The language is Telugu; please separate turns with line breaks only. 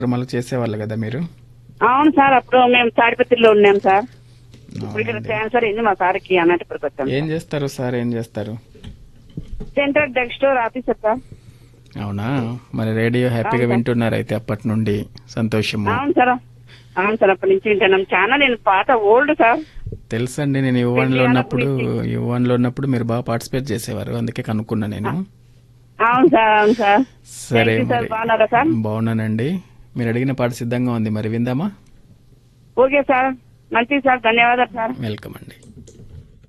మళ్ళీ చేసేవాళ్ళు కదా మీరు
అవును సార్ అప్పుడు మేము తాడిపత్రిలో ఉన్నాం సార్ ఇప్పుడు ఇక్కడ
అవునండి.
ట్రాన్స్ఫర్ అయింది మా సార్కి అన్నట్టుపడికి వచ్చాం
ఏం చేస్తారు సార్ ఏం చేస్తారు
central drug store officer sir
అవునా మరి రేడియో హ్యాపీగా
అవును.
వింటున్నారు అయితే అప్పటి నుండి సంతోషము
అవును సార్ అవును సార్ అప్పటి నుంచి వింటున్నాం చాలా నేను పాత ఓల్డ్ సార్
తెలుసండి నేను యువన్లో
పెళ్లి
ఉన్నప్పుడు
అన్నప్పుడు
యువన్లో ఉన్నప్పుడు మీరు బాగా పార్టిసిపేట్ చేసేవారు అందుకే కనుక్కున్నా నేను
అవును సార్ అవును సార్
సరే
Thank you, sir.
మరి
బాగున్నారా సార్
బాగున్నానండి మీరు అడిగిన పాట సిద్ధంగా ఉంది మరి విందామా
ఓకే సార్ మంచిది సార్ ధన్యవాదాలు సార్
వెల్కమ్ అండి